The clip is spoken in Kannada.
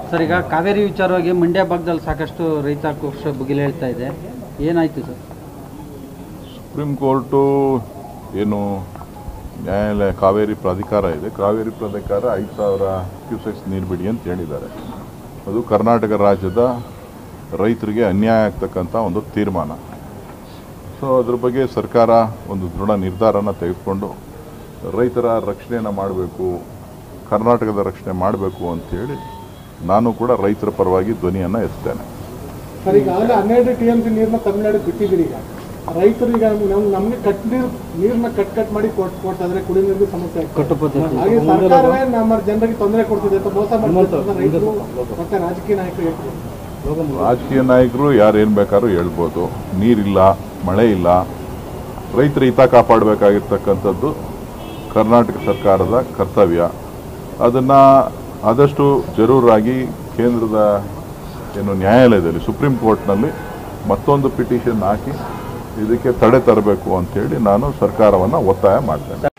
ಸರ್ ಈಗ ಕಾವೇರಿ ವಿಚಾರವಾಗಿ ಮಂಡ್ಯ ಭಾಗದಲ್ಲಿ ಸಾಕಷ್ಟು ರೈತಾಕ್ರೋಶ ಹೇಳ್ತಾ ಇದೆ ಏನಾಯ್ತು ಸರ್ ಸುಪ್ರೀಂ ಕೋರ್ಟು ಏನು ನ್ಯಾಯಾಲಯ ಕಾವೇರಿ ಪ್ರಾಧಿಕಾರ ಇದೆ ಕಾವೇರಿ ಪ್ರಾಧಿಕಾರ ಐದು ಸಾವಿರ ಕ್ಯೂಸೆಕ್ಸ್ ನೀರು ಬಿಡಿ ಅಂತ ಹೇಳಿದ್ದಾರೆ ಅದು ಕರ್ನಾಟಕ ರಾಜ್ಯದ ರೈತರಿಗೆ ಅನ್ಯಾಯ ಆಗ್ತಕ್ಕಂಥ ಒಂದು ತೀರ್ಮಾನ ಸೊ ಅದ್ರ ಬಗ್ಗೆ ಸರ್ಕಾರ ಒಂದು ದೃಢ ನಿರ್ಧಾರನ ತೆಗೆದುಕೊಂಡು ರೈತರ ರಕ್ಷಣೆಯನ್ನು ಮಾಡಬೇಕು ಕರ್ನಾಟಕದ ರಕ್ಷಣೆ ಮಾಡಬೇಕು ಅಂತೇಳಿ ನಾನು ಕೂಡ ರೈತರ ಪರವಾಗಿ ಧ್ವನಿಯನ್ನು ಎತ್ತೇನೆ ಸರ್ ಈಗಾಗಲೇ ಹನ್ನೆರಡು ಟಿ ಎಂ ಸಿ ನೀರನ್ನ ತಮಿಳುನಾಡು ಬಿಟ್ಟಿದ್ದೀರಿ ಈಗ ರೈತರು ಈಗ ನಮ್ ನಮ್ಗೆ ಕಟ್ ನೀರು ನೀರನ್ನ ಕಟ್ ಕಟ್ ಮಾಡಿ ಕೊಟ್ ಕೊಡ್ತಾ ಇದ್ರೆ ಕುಡಿಯೋ ನೀರಿಗೂ ಸಮಸ್ಯೆ ಆಗ್ತದೆ ಕಟ್ಟು ಪದ್ಧತಿ ಹಾಗೆ ಸರ್ಕಾರವೇ ನಮ್ಮ ಜನರಿಗೆ ತೊಂದರೆ ಕೊಡ್ತಿದೆ ಅಂತ ಮೋಸ ಮಾಡ್ತಾರೆ ರೈತರು ಮತ್ತೆ ರಾಜಕೀಯ ನಾಯಕರು ಹೇಳ್ತಾರೆ ರಾಜಕೀಯ ನಾಯಕರು ಯಾರು ಏನು ಬೇಕಾದ್ರೂ ಹೇಳ್ಬೋದು ನೀರಿಲ್ಲ ಮಳೆ ಇಲ್ಲ ರೈತರ ಹಿತ ಕಾಪಾಡಬೇಕಾಗಿರ್ತಕ್ಕಂಥದ್ದು ಕರ್ನಾಟಕ ಸರ್ಕಾರದ ಕರ್ತವ್ಯ ಅದನ್ನು ಆದಷ್ಟು ಜರೂರಾಗಿ ಕೇಂದ್ರದ ಏನು ನ್ಯಾಯಾಲಯದಲ್ಲಿ ಸುಪ್ರೀಂ ಕೋರ್ಟ್ನಲ್ಲಿ ಮತ್ತೊಂದು ಪಿಟಿಷನ್ ಹಾಕಿ ಇದಕ್ಕೆ ತಡೆ ತರಬೇಕು ಅಂತೇಳಿ ನಾನು ಸರ್ಕಾರವನ್ನು ಒತ್ತಾಯ ಮಾಡ್ತೇನೆ